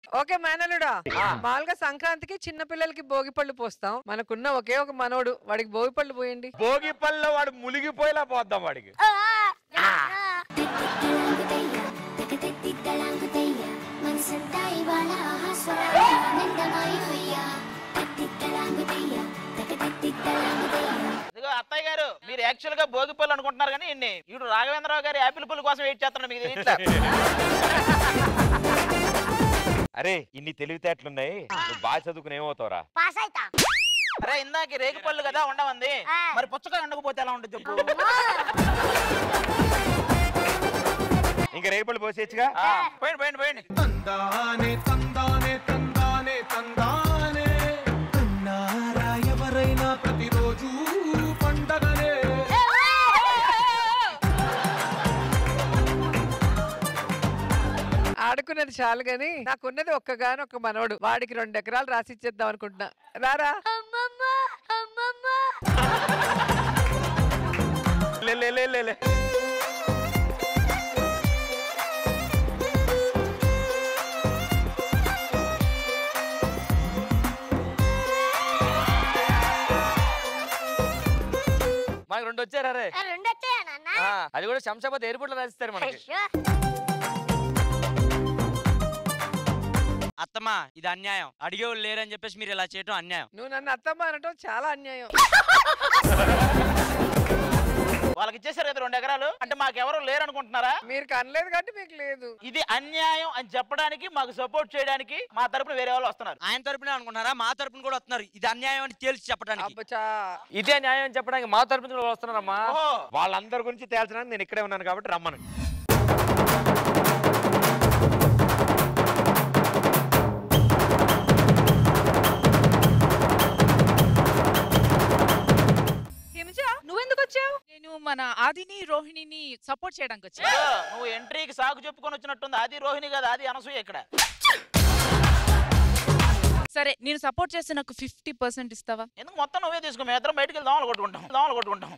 Okay మేనలుడా మామూలుగా సంక్రాంతికి చిన్న పిల్లలకి భోగి పళ్ళు పోస్తాం మనకున్న ఒకే ఒక మనోడు వాడికి భోగి పళ్ళు పోయండి భోగి పళ్ళలో వాడు మునిగిపోయేలా పోద్దాం వాడికి మనసంతా ఇవాళ ఆహాస్వర ఆనందమయ తత్తిత్తలాంగుతయ్య తకతత్తిత్తలాంగుతయ్య ఇదిగో అత్తయ్య గారు మీరు యాక్చువల్ గా భోగి పళ్ళు అనుకుంటున్నారు కానీ ఇన్ని ఇప్పుడు రాఘవేంద్రరావు గారు యాపిల్ పుల్లు కోసం వెయిట్ చేస్తున్నాడు మీకు తెలియట్లేదు అరే ఇన్ని తెలివితేటలున్నాయి నువ్వు బాగా చదువుకుని ఏమవుతావురా పాస్ అయితా అరే ఇందాక రేగు పళ్ళు కదా ఉండమంది ఆ. మరి పుచ్చకాయ ఉండకపోతే ఎలా ఉంటుంది చెప్పు ఇంకా రేపటి పోసేయచ్చుగా ఆ, పోయండి పోయండి పోయండి తందానే తందానే తందానే తందానే అన్నారా ఎవరైనా ప్రతిరోజు పండగనే ఆడుకున్నది చాలు గాని నాకున్నది ఒక్కగాని ఒక్క మనోడు వాడికి రెండు ఎకరాలు రాసి ఇచ్చేద్దాం అనుకుంటున్నా రారా అమ్మమ్మ అమ్మమ్మ లే, లే, లే, లే, లే. మనకు రెండు వచ్చారా రే రెండు వచ్చాయా నాన్న ఆ, అది కూడా శంషాబాద్ ఎయిర్పోర్ట్ లో రాసిస్తారు మనకి అయ్యో. అత్తమ్మా ఇది అన్యాయం అడిగేవాళ్ళు లేరని చెప్పేసి మీరు ఇలా చేయటం అన్యాయం నువ్వు నన్ను అత్తమ్మ అనటం చాలా అన్యాయం వాళ్ళకి ఇచ్చేసారు కదా రెండు ఎకరాలు అంటే మాకెవరు లేరు అనుకుంటున్నారా మీరు కనలేదు కాబట్టి మీకు లేదు ఇది అన్యాయం అని చెప్పడానికి మాకు సపోర్ట్ చేయడానికి మా తరపున వేరే వాళ్ళు వస్తున్నారు ఆయన తరపున అనుకుంటున్నారా మా తరపున కూడా వస్తున్నారు ఇది అన్యాయం అని తేల్చి చెప్పడానికి అబ్బచా ఇదే న్యాయం చెప్పడానికి మా తరపు నుంచి కూడా వస్తున్నారమ్మా ఓహో వాళ్ళందరి గురించి తేల్చడానికి నేను ఇక్కడే ఉన్నాను కాబట్టి రమ్మను హిమజ నువ్వెందుకు వచ్చావు నేను మన ఆదిని రోహిణిని సపోర్ట్ చేయడానికి వచ్చా ఇదిగో, నువ్వు ఎంట్రీకి సాగు చెప్పుకొని వచ్చినట్టుంది అది రోహిణి కదా అది అనసూయ ఇక్కడ సరే నేను సపోర్ట్ చేస్తే నాకు ఫిఫ్టీ పర్సెంట్ ఇస్తావా ఎందుకు మొత్తం నువ్వే తీసుకో మేము ఇద్దరం బయటికి వెళ్ళి దోమలు కొట్టుకుంటాం దోమలు కొట్టుకుంటాం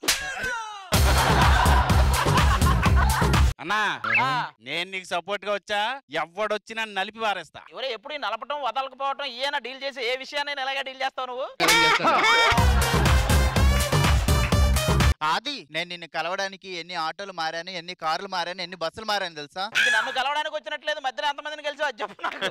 అన్నా ఆ, నేను నీకు సపోర్ట్ గా వచ్చా ఎవడొచ్చినా నలిపి పారేస్తా ఎవరే ఎప్పుడు ఈ నలపటం వదలకపోవటం ఈయన డీల్ చేసి ఏ విషయాన్ని ఎలాగా డీల్ చేస్తావు నువ్వు ఆది నేను నిన్ను కలవడానికి ఎన్ని ఆటోలు మారాను ఎన్ని కార్లు మారాను ఎన్ని బస్సులు మారాను తెలుసా ఇది నన్ను కలవడానికి వచ్చినట్లేదు మధ్యలో ఎంతమందిని కలిసి అది చెప్పు నాకు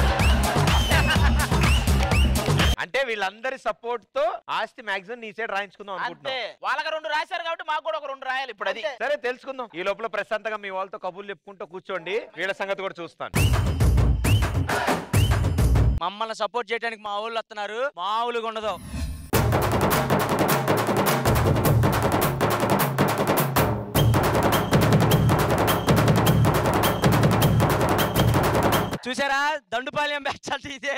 అంటే వీళ్ళందరి సపోర్ట్ తో ఆస్తి మాక్సిమం నీ సైడ్ రాయించుకుందాం అంతే అనుకుంటున్నాం వాళ్ళకి రెండు రాశారు కాబట్టి మాకు కూడా ఒక రెండు రాయాలి ఇప్పుడు అది సరే తెలుసుకుందాం ఈ లోపల ప్రశాంతంగా మీ వాళ్ళతో కబుర్లు చెప్పుకుంటూ కూర్చోండి వీళ్ళ సంగతి కూడా చూస్తాను మమ్మల్ని సపోర్ట్ చేయడానికి మా ఊళ్ళు వస్తున్నారు మామూలుగా ఉండదు చూసారా దండుపాలెం బ్యాచ్ అంటే ఇదే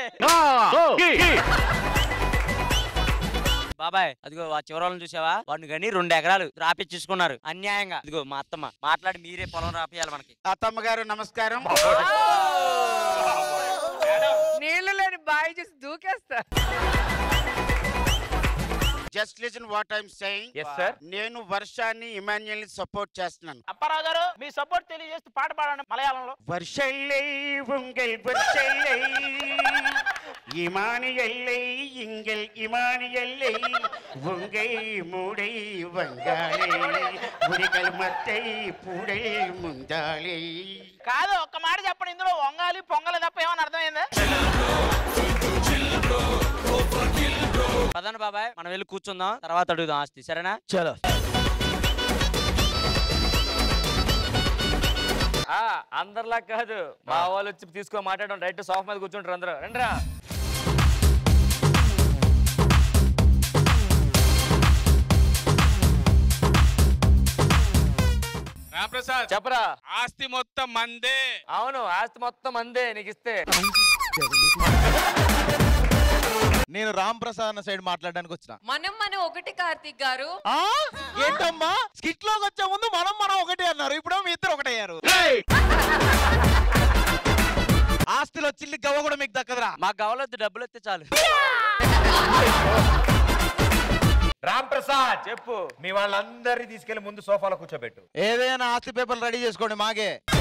బాబాయ్ అదిగో ఆ చివరాలను చూసావా వాడిని కానీ రెండు ఎకరాలు రాపిచ్చేసుకున్నారు అన్యాయంగా ఇదిగో మా అత్తమ్మ మాట్లాడి మీరే పొలం రాపియాలి మనకి అత్తమ్మ గారు నమస్కారం నీళ్లు లేని బాయి చేసి దూకేస్తా just listen what I'm saying yes sir నేను వర్షాన్ని ఇమాన్యుయల్ ని సపోర్ట్ చేస్తున్నాను అప్పారావు గారు మీ సపోర్ట్ తెలియజేస్తూ పాట పాడండి మలయాళంలో వర్షల్లై உங்கள் వర్షల్లై இமானியல்லை எங்கள் இமானியல்லை உங்கை மூடை வங்காளை உரிகள் மத்தை புடை முந்தாளை కాదు ఒక్క మాట చెప్పండి ఇందులో వంగాలి పొంగలి తప్ప ఏమని అర్థమైందా పదండి బాబాయ్ మనం వెళ్ళి కూర్చుందాం తర్వాత అడుగుదాం ఆస్తి సరేనా చలో ఆ, అందరిలా కాదు మా వాళ్ళు వచ్చి తీసుకో మాట్లాడడం రైట్ సోఫా మీద కూర్చుంటారు అందరూ రండిరా రామప్రసాద్ చెప్పరా ఆస్తి మొత్తం మందే అవును ఆస్తి మొత్తం అందే నీకు ఇస్తే నేను రామ్ ప్రసాద్ అన్న సైడ్ మాట్లాడడానికి వచ్చిన మనం మనం ఒకటి కార్తీక్ గారు ఏంటమ్మా స్కిట్ లోకి వచ్చే ముందు మనం మనం ఒకటే అన్నారు ఇప్పుడు మీ ఇద్దరు ఒకటయ్యారు ఆస్తిలో చిల్లి గవ్వ కూడా మీకు దక్కదురా మాకు కావాలొద్దు డబ్బులు వస్తే చాలు రామ్ ప్రసాద్ చెప్పు మీ వాళ్ళందరినీ తీసుకెళ్లి ముందు సోఫాలో కూర్చోబెట్టు ఏదైనా ఆస్తి పేపర్లు రెడీ చేసుకోండి మాగే